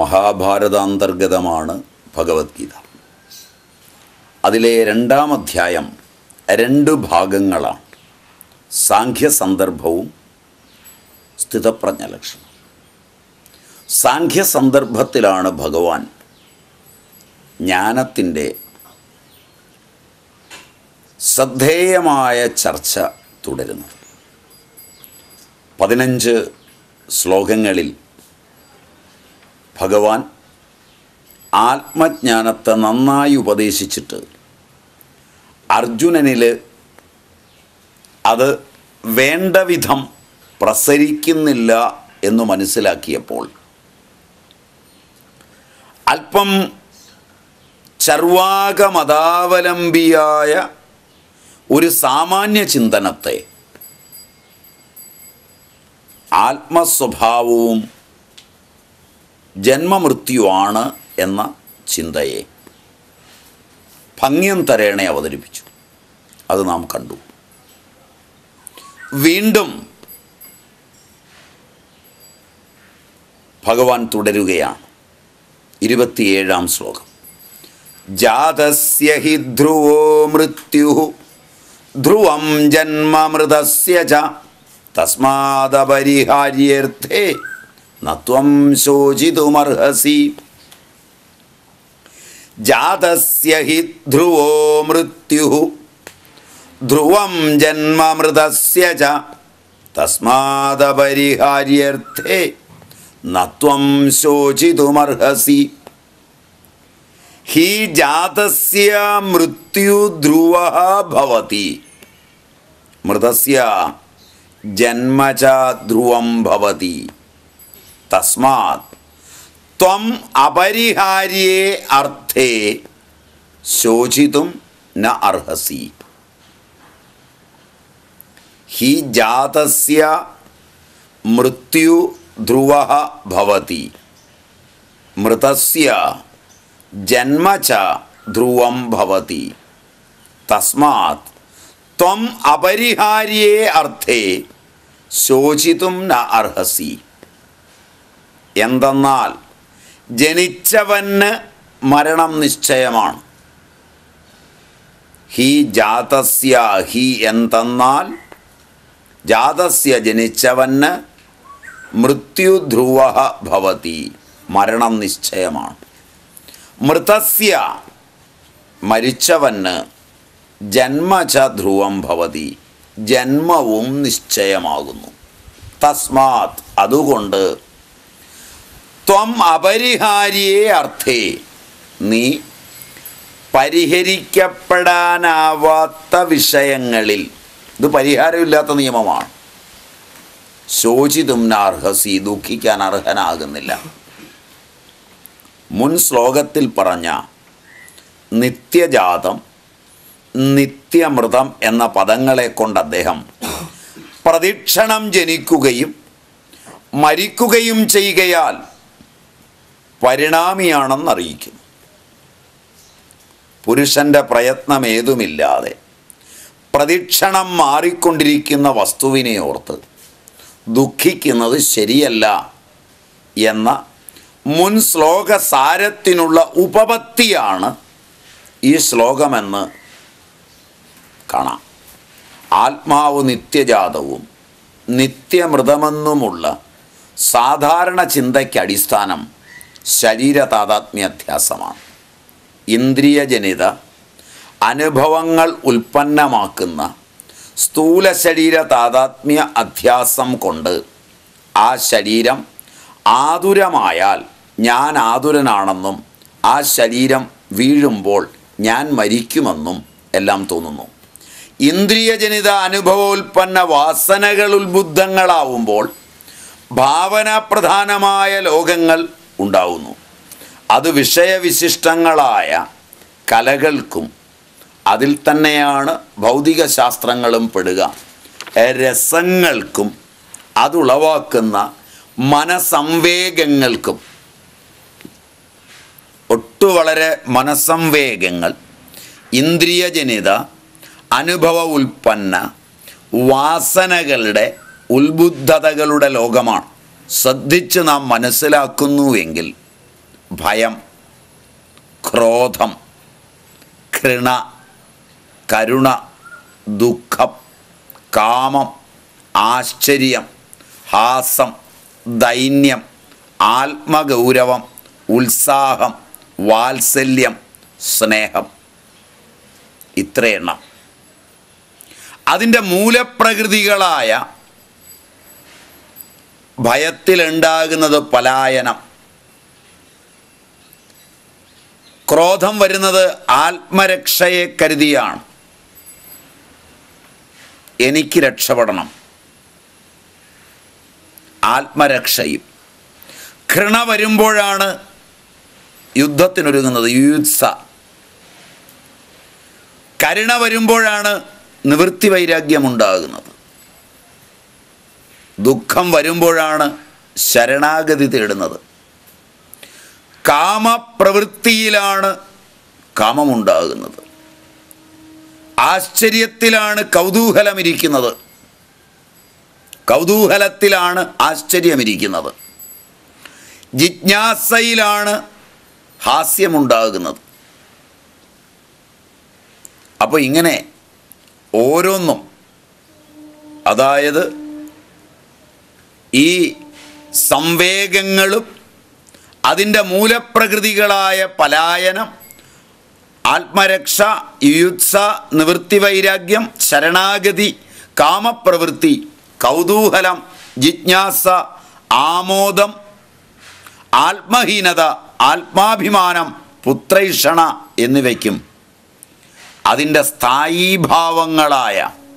മഹാഭാരതാന്തർഗതമാണ് ഭഗവത്ഗീത അതിലെ രണ്ടാം അധ്യായം രണ്ട് ഭാഗങ്ങളാണ് സാഖ്യ സന്ദർഭവും സ്ഥിതപ്രജ്ഞ ലക്ഷണം സാഖ്യ സന്ദർഭത്തിലാണ് ഭഗവാൻ ജ്ഞാനത്തിൻ്റെ ശ്രദ്ധേയമായ ചർച്ച തുടരുന്നത് പതിനഞ്ച് ശ്ലോകങ്ങളിൽ ഭഗവാൻ ആത്മജ്ഞാനത്തെ നന്നായി ഉപദേശിച്ചിട്ട് അർജുനനിൽ അത് വേണ്ട വിധം പ്രസരിക്കുന്നില്ല എന്ന് മനസ്സിലാക്കിയപ്പോൾ അല്പം ചർവാകമതാവലംബിയായ ഒരു സാമാന്യ ചിന്തനത്തെ ആത്മസ്വഭാവവും ജന്മമൃത്യുവാണ് എന്ന ചിന്തയെ ഭംഗ്യം തരേണെ അവതരിപ്പിച്ചു അത് നാം കണ്ടു വീണ്ടും ഭഗവാൻ തുടരുകയാണ് ഇരുപത്തിയേഴാം ശ്ലോകം ജാതസ്യ ഹി ധ്രുവോ മൃത്യു ധ്രുവം ജന്മമൃതസ്യ ച തസ്മാദപരിഹാര്യർത്ഥേ നത്വം ശോചിതുമർഹസി ജാതസ്യ ഹി ധ്രുവോ മൃത്യു ധ്രുവം ജന്മമൃതസ്യ ച തസ്മാദപരിഹാര്യർത്ഥേ നത്വം ശോചിതുമർഹസി ഹി ജാതസ്യ മൃത്യുധ്രുവ ഭവതി മൃതസ്യ ജന്മ ച ധ്രുവം ഭവതി തസ്മാത് ത്വം അപരിഹാര്യേ അർത്ഥേ ശോചിതും ന അർഹസി ഹി ജാതസ്യ മൃത്യു ധ്രുവ ഭവതി മൃതസ്യ ജന്മ ച ധ്രുവം ഭവതി തസ്മാത് ത്വം അപരിഹാര്യേ അർത്ഥേ ശോചിതും ന അർഹസി എന്തെന്നാൽ ജനിച്ചവന് മരണം നിശ്ചയമാണ് ഹി ജാതസ്യ ഹി എന്തെന്നാൽ ജാതസ്യ ജനിച്ചവന് മൃത്യുധ്രുവ ഭവതി മരണം നിശ്ചയമാണ് മൃതസ്യ മരിച്ചവന് ജന്മച ധ്രുവം ഭവതി ജന്മവും നിശ്ചയമാകുന്നു തസ്മാത് അതുകൊണ്ട് ത്വം അപരിഹാരിയെ അർത്ഥേ നീ പരിഹരിക്കപ്പെടാനാവാത്ത വിഷയങ്ങളിൽ ഇത് പരിഹാരമില്ലാത്ത നിയമമാണ് ശോചിതും നാർഹസി ദുഃഖിക്കാൻ അർഹനാകുന്നില്ല മുൻ ശ്ലോകത്തിൽ പറഞ്ഞ നിത്യജാതം നിത്യമൃതം എന്ന പദങ്ങളെ കൊണ്ട് അദ്ദേഹം പ്രദക്ഷിണം ജനിക്കുകയും മരിക്കുകയും ചെയ്യുകയാൽ പരിണാമിയാണെന്നറിയിക്കുന്നു പുരുഷൻ്റെ പ്രയത്നമേതുമില്ലാതെ പ്രതിക്ഷണം മാറിക്കൊണ്ടിരിക്കുന്ന വസ്തുവിനെ ഓർത്ത് ദുഃഖിക്കുന്നത് ശരിയല്ല എന്ന മുൻ ശ്ലോക സാരത്തിനുള്ള ഉപപത്തിയാണ് ഈ ശ്ലോകമെന്ന് കാണാം ആത്മാവ് നിത്യജാതവും നിത്യമൃതമെന്നുമുള്ള സാധാരണ ചിന്തയ്ക്ക് അടിസ്ഥാനം ശരീര താതാത്മ്യാധ്യാസമാണ് ഇന്ദ്രിയജനിത അനുഭവങ്ങൾ ഉൽപ്പന്നമാക്കുന്ന സ്ഥൂല ശരീര താതാത്മ്യ അധ്യാസം കൊണ്ട് ആ ശരീരം ആതുരമായാൽ ഞാൻ ആതുരനാണെന്നും ആ ശരീരം വീഴുമ്പോൾ ഞാൻ മരിക്കുമെന്നും എല്ലാം തോന്നുന്നു ഇന്ദ്രിയജനിത അനുഭവോൽപ്പന്ന വാസനകൾ ഉത്ബുദ്ധങ്ങളാവുമ്പോൾ ഭാവനാപ്രധാനമായ ലോകങ്ങൾ ഉണ്ടാവുന്നു അത് വിഷയവിശിഷ്ടങ്ങളായ കലകൾക്കും അതിൽ തന്നെയാണ് ഭൗതിക ശാസ്ത്രങ്ങളും പെടുക രസങ്ങൾക്കും അതുളവാക്കുന്ന മനസംവേഗങ്ങൾക്കും ഒട്ടു വളരെ മനസംവേഗങ്ങൾ ഇന്ദ്രിയജനിത അനുഭവ ഉൽപ്പന്ന വാസനകളുടെ ഉത്ബുദ്ധതകളുടെ ലോകമാണ് ശ്രദ്ധിച്ച് നാം മനസ്സിലാക്കുന്നുവെങ്കിൽ ഭയം ക്രോധം ഘൃണ കരുണ ദുഃഖം കാമം ആശ്ചര്യം ഹാസം ദൈന്യം ആത്മഗൗരവം ഉത്സാഹം വാത്സല്യം സ്നേഹം ഇത്രയെണ്ണം അതിൻ്റെ മൂലപ്രകൃതികളായ ഭയത്തിലുണ്ടാകുന്നത് പലായനം ക്രോധം വരുന്നത് ആത്മരക്ഷയെ കരുതിയാണ് എനിക്ക് രക്ഷപ്പെടണം ആത്മരക്ഷയും ഘൃണ വരുമ്പോഴാണ് യുദ്ധത്തിനൊരുങ്ങുന്നത് യുത്സ കരുണ വരുമ്പോഴാണ് നിവൃത്തി വൈരാഗ്യമുണ്ടാകുന്നത് ദുഃഖം വരുമ്പോഴാണ് ശരണാഗതി തേടുന്നത് കാമപ്രവൃത്തിയിലാണ് കാമമുണ്ടാകുന്നത് ആശ്ചര്യത്തിലാണ് കൗതൂഹലമിരിക്കുന്നത് കൗതൂഹലത്തിലാണ് ആശ്ചര്യമിരിക്കുന്നത് ജിജ്ഞാസയിലാണ് ഹാസ്യമുണ്ടാകുന്നത് അപ്പോൾ ഇങ്ങനെ ഓരോന്നും അതായത് ഈ സംവേഗങ്ങളും അതിൻ്റെ മൂലപ്രകൃതികളായ പലായനം ആത്മരക്ഷ യുയുത്സ നിവൃത്തി വൈരാഗ്യം ശരണാഗതി കാമപ്രവൃത്തി കൗതൂഹലം ജിജ്ഞാസ ആമോദം ആത്മഹീനത ആത്മാഭിമാനം പുത്രൈഷണ എന്നിവയ്ക്കും അതിൻ്റെ സ്ഥായീഭാവങ്ങളായ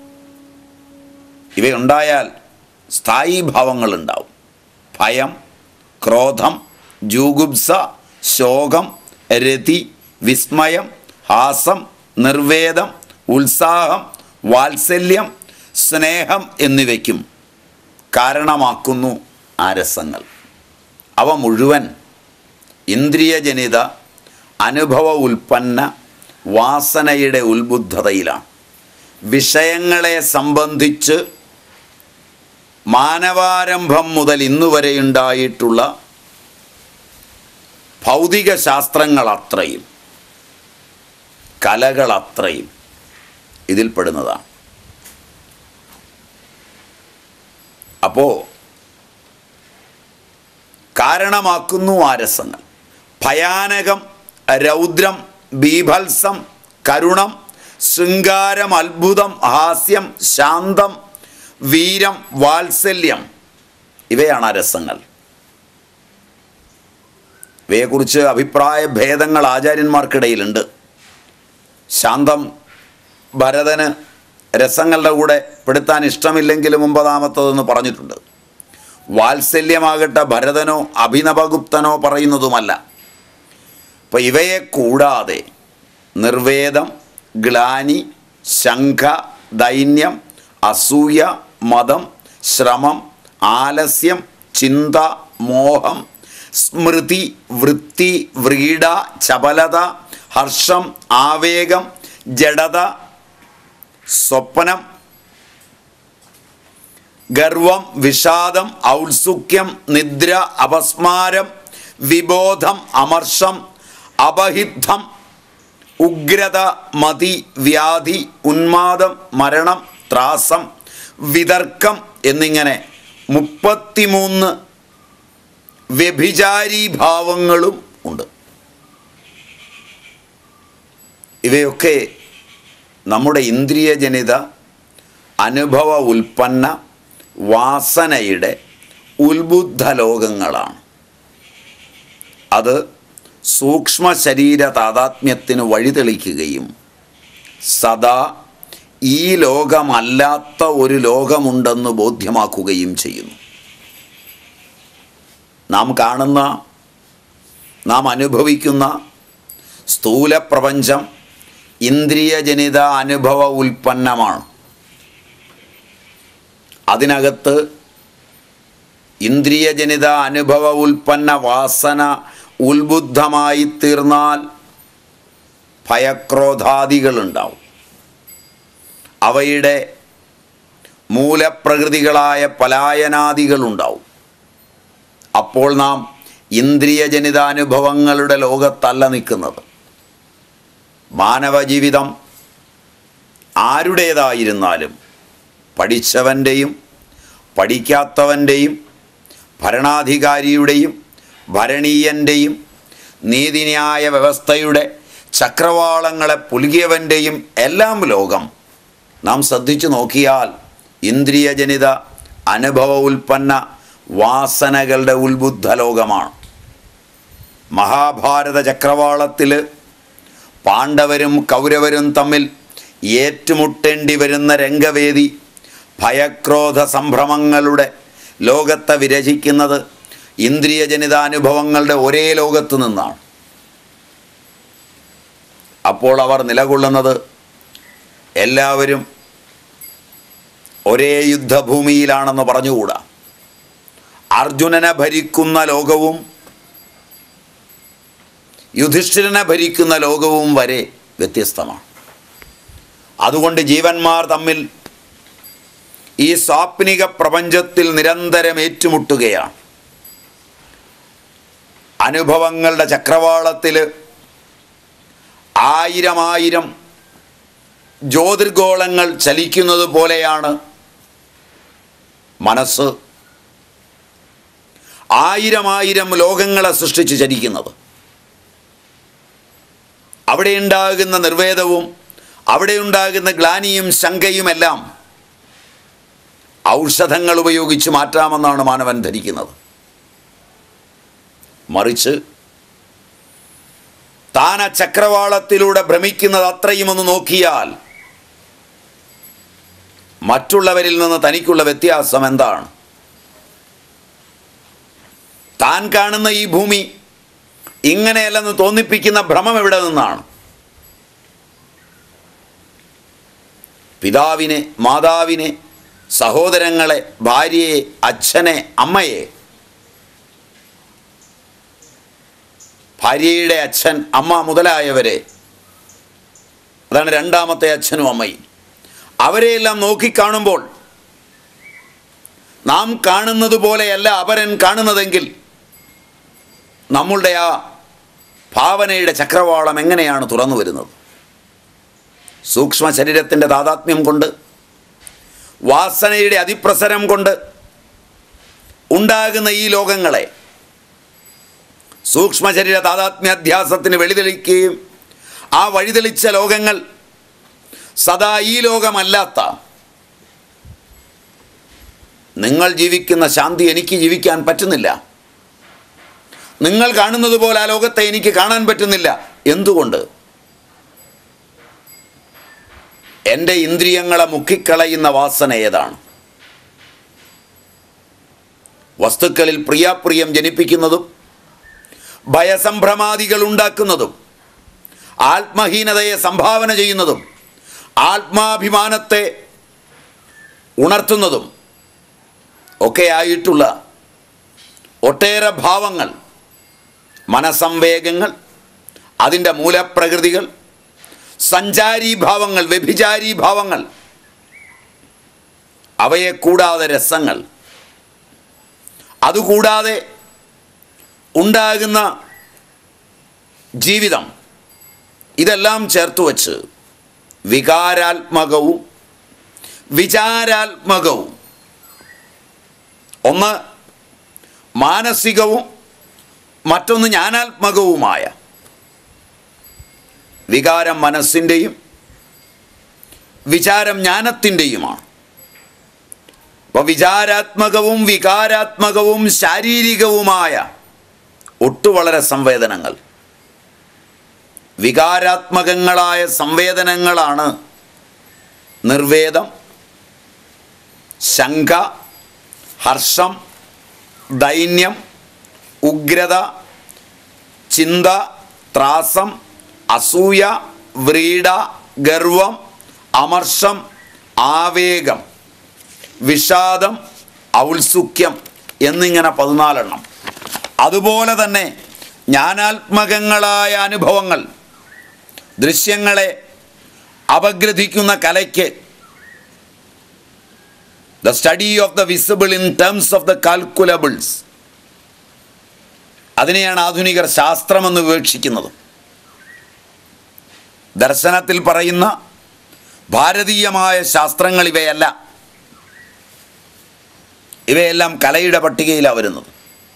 ഇവയുണ്ടായാൽ സ്ഥായീഭാവങ്ങളുണ്ടാവും ഭയം ക്രോധം ജൂഗുപ്സ ശോകം രതി വിസ്മയം ഹാസം നിർവേദം ഉത്സാഹം വാത്സല്യം സ്നേഹം എന്നിവയ്ക്കും കാരണമാക്കുന്നു ആ രസങ്ങൾ അവ മുഴുവൻ ഇന്ദ്രിയജനിത അനുഭവ ഉൽപ്പന്ന വാസനയുടെ ഉത്ബുദ്ധതയിലാണ് വിഷയങ്ങളെ സംബന്ധിച്ച് മാനവാരംഭം മുതൽ ഇന്നുവരെയുണ്ടായിട്ടുള്ള ഭൗതിക ശാസ്ത്രങ്ങൾ അത്രയും കലകൾ അത്രയും ഇതിൽപ്പെടുന്നതാണ് അപ്പോൾ കാരണമാക്കുന്നു ആ രസങ്ങൾ ഭയാനകം രൗദ്രം ബീഭത്സം കരുണം ശൃംഗാരം അത്ഭുതം ഹാസ്യം ശാന്തം വീരം വാത്സല്യം ഇവയാണ് ആ രസങ്ങൾ ഇവയെക്കുറിച്ച് അഭിപ്രായ ഭേദങ്ങൾ ആചാര്യന്മാർക്കിടയിലുണ്ട് ശാന്തം ഭരതന് രസങ്ങളുടെ കൂടെ പെടുത്താൻ ഇഷ്ടമില്ലെങ്കിലും ഒമ്പതാമത്തതെന്ന് പറഞ്ഞിട്ടുണ്ട് വാത്സല്യമാകട്ടെ ഭരതനോ അഭിനവഗുപ്തനോ പറയുന്നതുമല്ല അപ്പോൾ ഇവയെ കൂടാതെ നിർവേദം ഗ്ലാനി ശംഖ ദൈന്യം അസൂയ മതം ശ്രമം ആലസ്യം ചിന്ത മോഹം സ്മൃതി വൃത്തി വ്രീഡ ചപലത ഹർഷം ആവേഗം ജഡത സ്വപ്നം ഗർവം വിഷാദം ഔത്സുക്യം നിദ്ര അപസ്മാരം വിബോധം അമർഷം അപഹിദ്ധം ഉഗ്രത മതി വ്യാധി ഉന്മാദം മരണം ത്രാസം വിതർക്കം എന്നിങ്ങനെ മുപ്പത്തിമൂന്ന് വ്യഭിചാരി ഭാവങ്ങളും ഉണ്ട് ഇവയൊക്കെ നമ്മുടെ ഇന്ദ്രിയജനിത അനുഭവ ഉൽപ്പന്ന വാസനയുടെ ഉത്ബുദ്ധ ലോകങ്ങളാണ് അത് സൂക്ഷ്മ ശരീര താതാത്മ്യത്തിന് വഴിതെളിക്കുകയും സദാ ഈ ലോകമല്ലാത്ത ഒരു ലോകമുണ്ടെന്ന് ബോധ്യമാക്കുകയും ചെയ്യുന്നു നാം കാണുന്ന നാം അനുഭവിക്കുന്ന സ്ഥൂല പ്രപഞ്ചം ഇന്ദ്രിയജനിത അനുഭവ ഉൽപ്പന്നമാണ് അതിനകത്ത് ഇന്ദ്രിയജനിത അനുഭവ ഉൽപ്പന്ന വാസന ഉത്ബുദ്ധമായി തീർന്നാൽ ഭയക്രോധാദികളുണ്ടാവും അവയുടെ മൂലപ്രകൃതികളായ പലായനാദികളുണ്ടാവും അപ്പോൾ നാം ഇന്ദ്രിയജനിതാനുഭവങ്ങളുടെ ലോകത്തല്ല നിൽക്കുന്നത് മാനവജീവിതം ആരുടേതായിരുന്നാലും പഠിച്ചവൻ്റെയും പഠിക്കാത്തവൻ്റെയും ഭരണാധികാരിയുടെയും ഭരണീയൻ്റെയും നീതിന്യായ വ്യവസ്ഥയുടെ ചക്രവാളങ്ങളെ പുലുകിയവൻ്റെയും എല്ലാം ലോകം നാം ശ്രദ്ധിച്ചു നോക്കിയാൽ ഇന്ദ്രിയജനിത അനുഭവ ഉൽപ്പന്ന വാസനകളുടെ ഉത്ബുദ്ധ ലോകമാണ് മഹാഭാരത ചക്രവാളത്തിൽ പാണ്ഡവരും കൗരവരും തമ്മിൽ ഏറ്റുമുട്ടേണ്ടി വരുന്ന രംഗവേദി ഭയക്രോധ സംഭ്രമങ്ങളുടെ ലോകത്തെ വിരചിക്കുന്നത് ഇന്ദ്രിയജനിതാനുഭവങ്ങളുടെ ഒരേ ലോകത്ത് നിന്നാണ് അപ്പോൾ അവർ നിലകൊള്ളുന്നത് എല്ലാവരും ഒരേ യുദ്ധഭൂമിയിലാണെന്ന് പറഞ്ഞുകൂടാ അർജുനനെ ഭരിക്കുന്ന ലോകവും യുധിഷ്ഠിരനെ ഭരിക്കുന്ന ലോകവും വരെ വ്യത്യസ്തമാണ് അതുകൊണ്ട് ജീവന്മാർ തമ്മിൽ ഈ സ്വാപ്നിക പ്രപഞ്ചത്തിൽ നിരന്തരം ഏറ്റുമുട്ടുകയാണ് അനുഭവങ്ങളുടെ ചക്രവാളത്തിൽ ആയിരം ആയിരം ജ്യോതിർഗോളങ്ങൾ ചലിക്കുന്നത് പോലെയാണ് മനസ്സ് ആയിരം ആയിരം ലോകങ്ങളെ സൃഷ്ടിച്ച് ചലിക്കുന്നത് അവിടെ ഉണ്ടാകുന്ന നിർവേദവും അവിടെ ഉണ്ടാകുന്ന ഗ്ലാനിയും ശങ്കയുമെല്ലാം ഔഷധങ്ങൾ ഉപയോഗിച്ച് മാറ്റാമെന്നാണ് മാനവൻ ധരിക്കുന്നത് മറിച്ച് താന ചക്രവാളത്തിലൂടെ ഭ്രമിക്കുന്നത് അത്രയും ഒന്ന് നോക്കിയാൽ മറ്റുള്ളവരിൽ നിന്ന് തനിക്കുള്ള വ്യത്യാസം എന്താണ് താൻ കാണുന്ന ഈ ഭൂമി ഇങ്ങനെയല്ലെന്ന് തോന്നിപ്പിക്കുന്ന ഭ്രമം എവിടെ നിന്നാണ് പിതാവിനെ മാതാവിനെ സഹോദരങ്ങളെ ഭാര്യയെ അച്ഛനെ അമ്മയെ ഭാര്യയുടെ അച്ഛൻ അമ്മ മുതലായവരെ അതാണ് രണ്ടാമത്തെ അച്ഛനും അമ്മയും അവരെയെല്ലാം നോക്കിക്കാണുമ്പോൾ നാം കാണുന്നത് പോലെയല്ല അപരൻ കാണുന്നതെങ്കിൽ നമ്മളുടെ ആ ഭാവനയുടെ ചക്രവാളം എങ്ങനെയാണ് തുറന്നു വരുന്നത് സൂക്ഷ്മ ശരീരത്തിൻ്റെ താതാത്മ്യം കൊണ്ട് വാസനയുടെ അതിപ്രസരം കൊണ്ട് ഉണ്ടാകുന്ന ഈ ലോകങ്ങളെ സൂക്ഷ്മ ശരീര താതാത്മ്യാധ്യാസത്തിന് വെളിതെളിക്കുകയും ആ വഴിതെളിച്ച ലോകങ്ങൾ സദാ ഈ ലോകമല്ലാത്ത നിങ്ങൾ ജീവിക്കുന്ന ശാന്തി എനിക്ക് ജീവിക്കാൻ പറ്റുന്നില്ല നിങ്ങൾ കാണുന്നത് പോലെ ആ ലോകത്തെ എനിക്ക് കാണാൻ പറ്റുന്നില്ല എന്തുകൊണ്ട് എൻ്റെ ഇന്ദ്രിയങ്ങളെ മുക്കിക്കളയുന്ന വാസന ഏതാണ് വസ്തുക്കളിൽ പ്രിയാപ്രിയം ജനിപ്പിക്കുന്നതും ഭയസംഭ്രമാദികൾ ഉണ്ടാക്കുന്നതും ആത്മഹീനതയെ സംഭാവന ചെയ്യുന്നതും ആത്മാഭിമാനത്തെ ഉണർത്തുന്നതും ഒക്കെ ആയിട്ടുള്ള ഒട്ടേറെ ഭാവങ്ങൾ മനസംവേഗങ്ങൾ അതിൻ്റെ മൂലപ്രകൃതികൾ സഞ്ചാരീ ഭാവങ്ങൾ വ്യഭിചാരീ ഭാവങ്ങൾ അവയെ കൂടാതെ രസങ്ങൾ അതുകൂടാതെ ഉണ്ടാകുന്ന ജീവിതം ഇതെല്ലാം ചേർത്ത് വച്ച് വികാരാത്മകവും വിചാരാത്മകവും ഒന്ന് മാനസികവും മറ്റൊന്ന് ജ്ഞാനാത്മകവുമായ വികാരം മനസ്സിൻ്റെയും വിചാരം ജ്ഞാനത്തിൻ്റെയുമാണ് അപ്പോൾ വിചാരാത്മകവും വികാരാത്മകവും ശാരീരികവുമായ ഒട്ടു വളരെ സംവേദനങ്ങൾ വികാരാത്മകങ്ങളായ സംവേദനങ്ങളാണ് നിർവേദം ശങ്ക ഹർഷം ദൈന്യം ഉഗ്രത ചിന്ത ത്രാസം അസൂയ വ്രീഡ ഗർവം അമർഷം ആവേഗം വിഷാദം ഔത്സുക്യം എന്നിങ്ങനെ പതിനാലെണ്ണം അതുപോലെ തന്നെ ജ്ഞാനാത്മകങ്ങളായ അനുഭവങ്ങൾ ദൃശ്യങ്ങളെ അപഗ്രഥിക്കുന്ന കലയ്ക്ക് the study of the visible in terms of the calculables അതിനെയാണ് ആധുനികർ ശാസ്ത്രമെന്ന് വിവക്ഷിക്കുന്നത് ദർശനത്തിൽ പറയുന്ന ഭാരതീയമായ ശാസ്ത്രങ്ങൾ ഇവയല്ല ഇവയെല്ലാം കലയുടെ പട്ടികയിലാണ് വരുന്നത്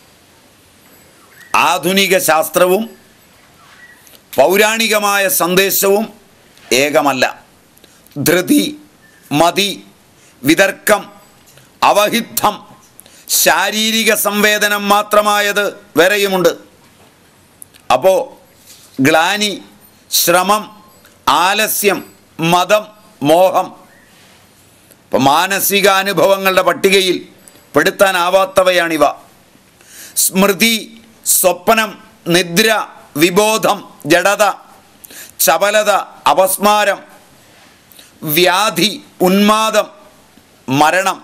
ആധുനിക ശാസ്ത്രവും പൗരാണികമായ സന്ദേശവും ഏകമല്ല ധൃതി മതി വിതർക്കം അവഹിദ്ധം ശാരീരിക സംവേദനം മാത്രമായത് വേറെയുമുണ്ട് അപ്പോൾ ഗ്ലാനി ശ്രമം ആലസ്യം മതം മോഹം ഇപ്പം മാനസികാനുഭവങ്ങളുടെ പട്ടികയിൽ പെടുത്താനാവാത്തവയാണിവ സ്മൃതി സ്വപ്നം നിദ്ര വിബോധം ജഡത ചപലത അപസ്മാരം വ്യാധി ഉന്മാദം മരണം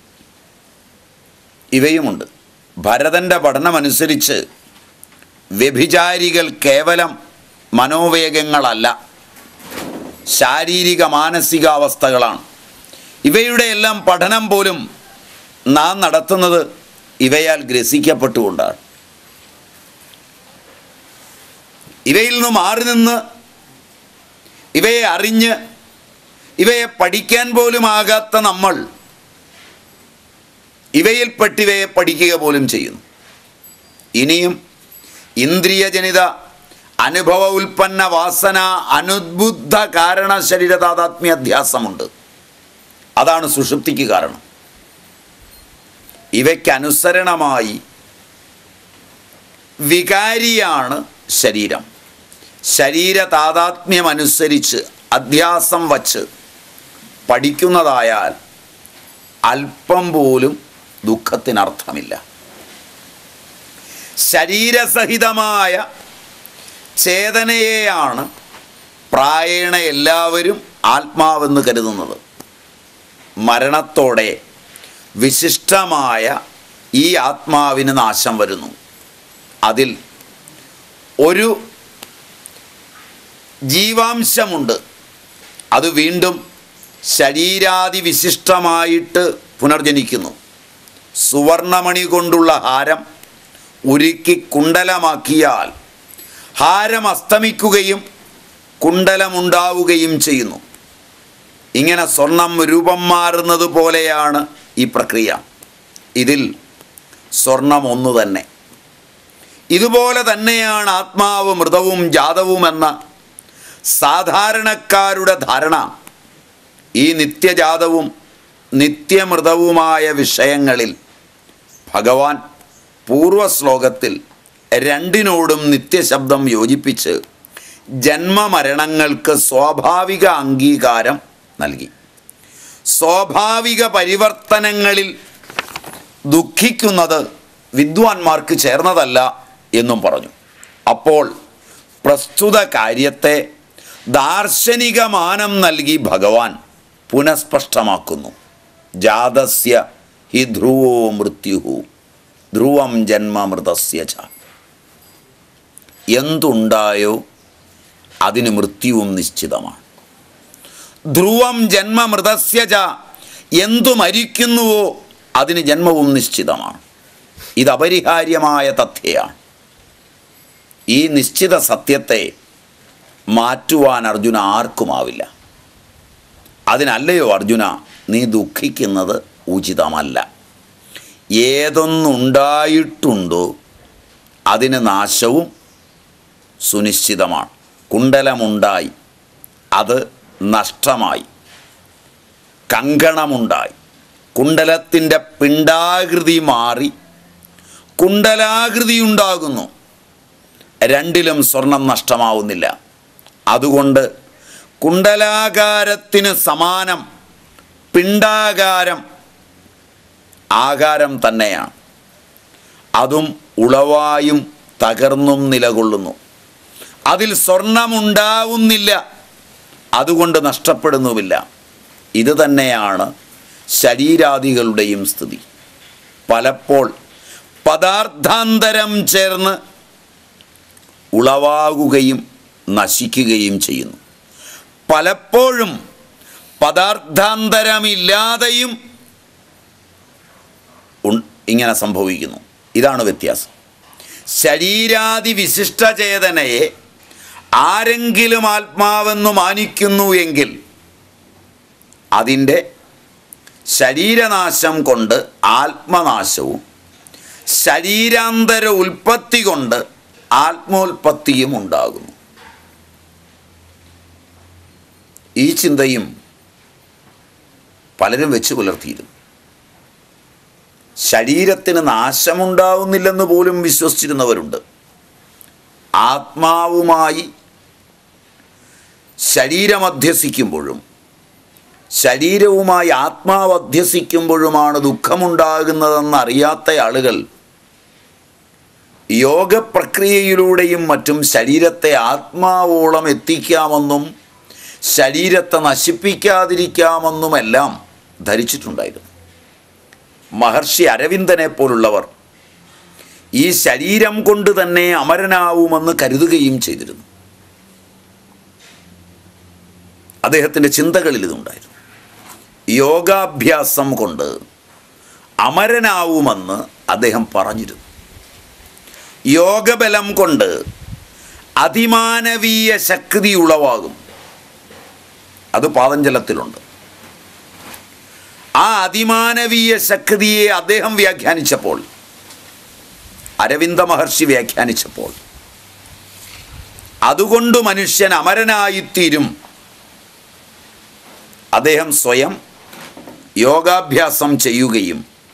ഇവയുമുണ്ട് ഭരതൻ്റെ പഠനമനുസരിച്ച് വ്യഭിചാരികൾ കേവലം മനോവേഗങ്ങളല്ല ശാരീരിക മാനസികാവസ്ഥകളാണ് ഇവയുടെ എല്ലാം പഠനം പോലും നാം നടത്തുന്നത് ഇവയാൽ ഗ്രസിക്കപ്പെട്ടുകൊണ്ടാണ് ഇവയിൽ നിന്ന് മാറി നിന്ന് ഇവയെ അറിഞ്ഞ് ഇവയെ പഠിക്കാൻ പോലും ആകാത്ത നമ്മൾ ഇവയിൽപ്പെട്ടിവയെ പഠിക്കുക പോലും ചെയ്യുന്നു ഇനിയും ഇന്ദ്രിയജനിത അനുഭവ ഉൽപ്പന്ന വാസന അനുദ്ബുദ്ധ കാരണ ശരീര താതാത്മ്യ അധ്യാസമുണ്ട് അതാണ് സുഷുപ്തിക്ക് കാരണം ഇവയ്ക്കനുസരണമായി വികാരിയാണ് ശരീരം ശരീര താതാത്മ്യമനുസരിച്ച് അധ്യാസം വച്ച് പഠിക്കുന്നതായാൽ അല്പം പോലും ദുഃഖത്തിനർത്ഥമില്ല ശരീരസഹിതമായ ചേതനയെയാണ് പ്രായേണ എല്ലാവരും ആത്മാവെന്ന് കരുതുന്നത് മരണത്തോടെ വിശിഷ്ടമായ ഈ ആത്മാവിന് നാശം വരുന്നു അതിൽ ഒരു ജീവാംശമുണ്ട് അത് വീണ്ടും ശരീരാദി വിശിഷ്ടമായിട്ട് പുനർജനിക്കുന്നു സുവർണമണി കൊണ്ടുള്ള ഹാരം ഉരുക്കി കുണ്ടലമാക്കിയാൽ ഹാരം അസ്തമിക്കുകയും കുണ്ടലമുണ്ടാവുകയും ചെയ്യുന്നു ഇങ്ങനെ സ്വർണം രൂപം മാറുന്നത് പോലെയാണ് ഈ പ്രക്രിയ ഇതിൽ സ്വർണം ഒന്നു തന്നെ ഇതുപോലെ തന്നെയാണ് ആത്മാവ് മൃതവും ജാതവും എന്ന സാധാരണക്കാരുടെ ധാരണ ഈ നിത്യജാതവും നിത്യമൃതവുമായ വിഷയങ്ങളിൽ ഭഗവാൻ പൂർവശ്ലോകത്തിൽ രണ്ടിനോടും നിത്യശബ്ദം യോജിപ്പിച്ച് ജന്മമരണങ്ങൾക്ക് സ്വാഭാവിക അംഗീകാരം നൽകി സ്വാഭാവിക പരിവർത്തനങ്ങളിൽ ദുഃഖിക്കുന്നത് വിദ്വാൻമാർക്ക് ചേർന്നതല്ല എന്നും പറഞ്ഞു അപ്പോൾ പ്രസ്തുത കാര്യത്തെ ദാർശനിക മാനം നൽകി ഭഗവാൻ പുനഃസ്പഷ്ടമാക്കുന്നു ജാതസ്യ ഹി ധ്രുവോ മൃത്യു ധ്രുവം ജന്മമൃതസ്യ ച എന്തുണ്ടായോ അതിന് മൃത്യുവും നിശ്ചിതമാണ് ധ്രുവം ജന്മമൃതസ്യ ച എന്തു മരിക്കുന്നുവോ അതിന് ജന്മവും നിശ്ചിതമാണ് ഇത് അപരിഹാര്യമായ തഥ്യയാണ് ഈ നിശ്ചിത സത്യത്തെ മാറ്റുവാൻ അർജുന ആർക്കുമാവില്ല അതിനല്ലയോ അർജുന നീ ദുഃഖിക്കുന്നത് ഉചിതമല്ല ഏതൊന്നുണ്ടായിട്ടുണ്ടോ അതിന് നാശവും സുനിശ്ചിതമാണ് കുണ്ടലമുണ്ടായി അത് നഷ്ടമായി കങ്കണമുണ്ടായി കുണ്ടലത്തിൻ്റെ പിണ്ടാകൃതി മാറി കുണ്ടലാകൃതി ഉണ്ടാകുന്നു രണ്ടിലും സ്വർണം നഷ്ടമാവുന്നില്ല അതുകൊണ്ട് കുണ്ടലാകാരത്തിന് സമാനം പിണ്ടാകാരം ആകാരം തന്നെയാണ് അതും ഉളവായും തകർന്നും നിലകൊള്ളുന്നു അതിൽ സ്വർണമുണ്ടാവുന്നില്ല അതുകൊണ്ട് നഷ്ടപ്പെടുന്നുമില്ല ഇത് തന്നെയാണ് ശരീരാദികളുടെയും സ്ഥിതി പലപ്പോൾ പദാർത്ഥാന്തരം ചേർന്ന് ഉളവാകുകയും നശിക്കുകയും ചെയ്യുന്നു പലപ്പോഴും പദാർത്ഥാന്തരമില്ലാതെയും ഉൺ- ഇങ്ങനെ സംഭവിക്കുന്നു ഇതാണ് വ്യത്യാസം ശരീരാദി വിശിഷ്ടചേതനയെ ആരെങ്കിലും ആത്മാവെന്ന് മാനിക്കുന്നു എങ്കിൽ അതിൻ്റെ ശരീരനാശം കൊണ്ട് ആത്മനാശവും ശരീരാന്തര ഉൽപ്പത്തി കൊണ്ട് ആത്മോൽപത്തിയും ഉണ്ടാകുന്നു ഈ ചിന്തയും പലരും വെച്ച് പുലർത്തിയിരുന്നു ശരീരത്തിന് നാശമുണ്ടാവുന്നില്ലെന്ന് പോലും വിശ്വസിച്ചിരുന്നവരുണ്ട് ആത്മാവുമായി ശരീരം അധ്യസിക്കുമ്പോഴും ശരീരവുമായി ആത്മാവ് അധ്യസിക്കുമ്പോഴുമാണ് ദുഃഖമുണ്ടാകുന്നതെന്ന് അറിയാത്ത ആളുകൾ യോഗപ്രക്രിയയിലൂടെയും മറ്റും ശരീരത്തെ ആത്മാവോളം എത്തിക്കാമെന്നും ശരീരത്തെ നശിപ്പിക്കാതിരിക്കാമെന്നുമെല്ലാം ധരിച്ചിട്ടുണ്ടായിരുന്നു മഹർഷി അരവിന്ദനെ പോലുള്ളവർ ഈ ശരീരം കൊണ്ട് തന്നെ അമരനാവുമെന്ന് കരുതുകയും ചെയ്തിരുന്നു അദ്ദേഹത്തിൻ്റെ ചിന്തകളിൽ ഇതുണ്ടായിരുന്നു യോഗാഭ്യാസം കൊണ്ട് അമരനാവുമെന്ന് അദ്ദേഹം പറഞ്ഞിരുന്നു യോഗബലം കൊണ്ട് അതിമാനവീയ ശക്തി ഉളവാകും അത് പാതഞ്ചലത്തിലുണ്ട് ആ അതിമാനവീയ ശക്തിയെ അദ്ദേഹം വ്യാഖ്യാനിച്ചപ്പോൾ അരവിന്ദ മഹർഷി വ്യാഖ്യാനിച്ചപ്പോൾ അതുകൊണ്ട് മനുഷ്യൻ അമരനായിത്തീരും അദ്ദേഹം സ്വയം യോഗാഭ്യാസം ചെയ്യുകയും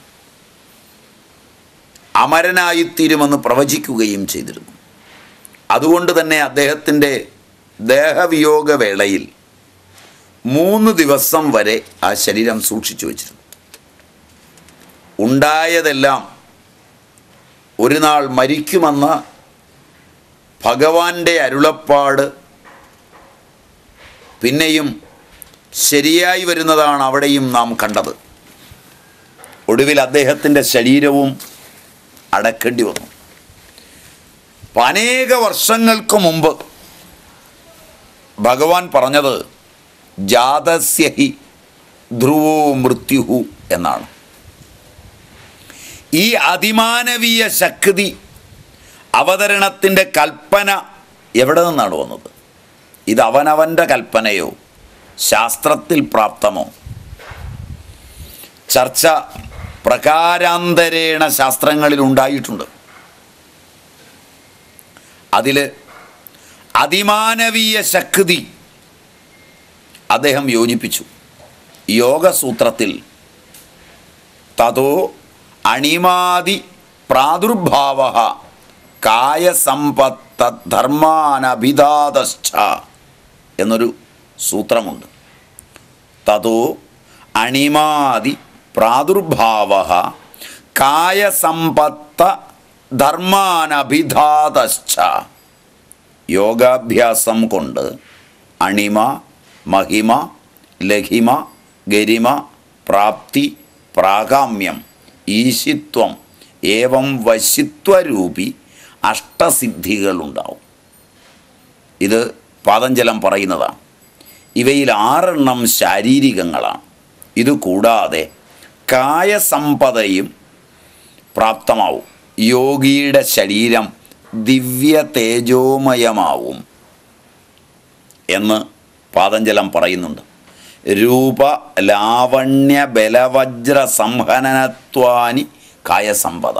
അമരനായിത്തീരുമെന്ന് പ്രവചിക്കുകയും ചെയ്തിരുന്നു അതുകൊണ്ട് തന്നെ അദ്ദേഹത്തിൻ്റെ ദേഹവിയോഗ വേളയിൽ മൂന്ന് ദിവസം വരെ ആ ശരീരം സൂക്ഷിച്ചു വച്ചിരുന്നു ഉണ്ടായതെല്ലാം ഒരു നാൾ മരിക്കുമെന്ന ഭഗവാന്റെ അരുളപ്പാട് പിന്നെയും ശരിയായി വരുന്നതാണ് അവിടെയും നാം കണ്ടത് ഒടുവിൽ അദ്ദേഹത്തിൻ്റെ ശരീരവും അടക്കേണ്ടി വന്നു അപ്പം അനേക വർഷങ്ങൾക്ക് മുമ്പ് ഭഗവാൻ പറഞ്ഞത് ജാതസ്യഹി ധ്രുവോ മൃത്യുഹു എന്നാണ് ഈ അതിമാനവീയ ശക്തി അവതരണത്തിൻ്റെ കൽപ്പന എവിടെ നിന്നാണ് വന്നത് ഇത് അവനവൻ്റെ കൽപ്പനയോ ശാസ്ത്രത്തിൽ പ്രാപ്തമോ ചർച്ച പ്രകാരാന്തരേണ ശാസ്ത്രങ്ങളിൽ ഉണ്ടായിട്ടുണ്ട് അതിൽ അതിമാനവീയ ശക്തി അദ്ദേഹം യോജിപ്പിച്ചു യോഗസൂത്രത്തിൽ തതോ അണിമാതി പ്രാദുർഭാവ കായസമ്പത്തധർമാനഭിധാതശ്ച എന്നൊരു സൂത്രമുണ്ട് തതോ അണിമാതി പ്രാദുർഭാവ കായസമ്പത്ത ധർമാനഭിധാതശ്ച യോഗാഭ്യാസം കൊണ്ട് അണിമ മഹിമ ലഹിമ ഗരിമ പ്രാപ്തി പ്രാകാമ്യം ഈശിത്വം ഏവം വശിത്വരൂപി അഷ്ടസിദ്ധികളുണ്ടാവും ഇത് പാതഞ്ചലം പറയുന്നതാണ് ഇവയിൽ ആറെണ്ണം ശാരീരികങ്ങളാണ് ഇത് കൂടാതെ കായസമ്പതയും പ്രാപ്തമാവും യോഗിയുടെ ശരീരം ദിവ്യ തേജോമയമാവും എന്ന് പാതഞ്ചലം പറയുന്നുണ്ട് രൂപ ലാവണ്യ ബലവജ്ര സംഹനനത്വാനി കായസമ്പത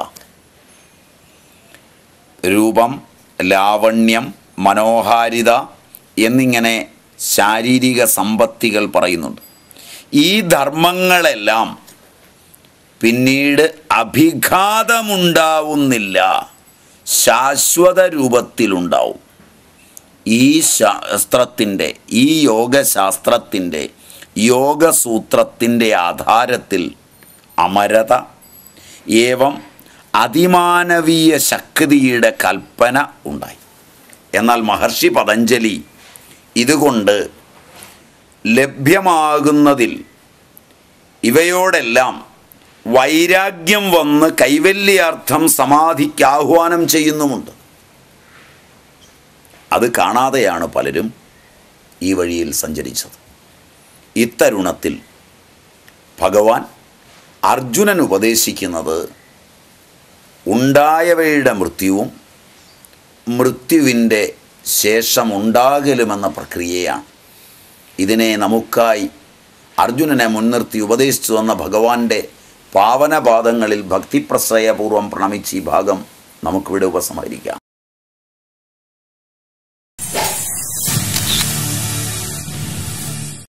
രൂപം ലാവണ്യം മനോഹാരിത എന്നിങ്ങനെ ശാരീരിക സമ്പത്തികൾ പറയുന്നുണ്ട് ഈ ധർമ്മങ്ങളെല്ലാം പിന്നീട് അഭിഘാതമുണ്ടാവുന്നില്ല ശാശ്വത രൂപത്തിലുണ്ടാവും ഈ ശാസ്ത്രത്തിൻ്റെ ഈ യോഗശാസ്ത്രത്തിൻ്റെ യോഗസൂത്രത്തിൻ്റെ ആധാരത്തിൽ അമരത ഏവം അതിമാനവീയ ശക്തിയുടെ കൽപ്പന ഉണ്ടായി എന്നാൽ മഹർഷി പതഞ്ജലി ഇതുകൊണ്ട് ലഭ്യമാകുന്നതിൽ ഇവയോടെല്ലാം വൈരാഗ്യം വന്ന് കൈവല്യാർത്ഥം സമാധിക്ക് ആഹ്വാനം ചെയ്യുന്നുമുണ്ട് അത് കാണാതെയാണ് പലരും ഈ വഴിയിൽ സഞ്ചരിച്ചത് ഇത്തരുണത്തിൽ ഭഗവാൻ അർജുനൻ ഉപദേശിക്കുന്നത് ഉണ്ടായവയുടെ മൃത്യുവും മൃത്യുവിൻ്റെ ശേഷമുണ്ടാകലുമെന്ന പ്രക്രിയയാണ് ഇതിനെ നമുക്കായി അർജുനനെ മുൻനിർത്തി ഉപദേശിച്ചു തന്ന ഭഗവാന്റെ പാവനപാദങ്ങളിൽ ഭക്തിപ്രശ്രയപൂർവ്വം പ്രണമിച്ച് ഈ ഭാഗം നമുക്കിവിടെ ഉപസംഹരിക്കാം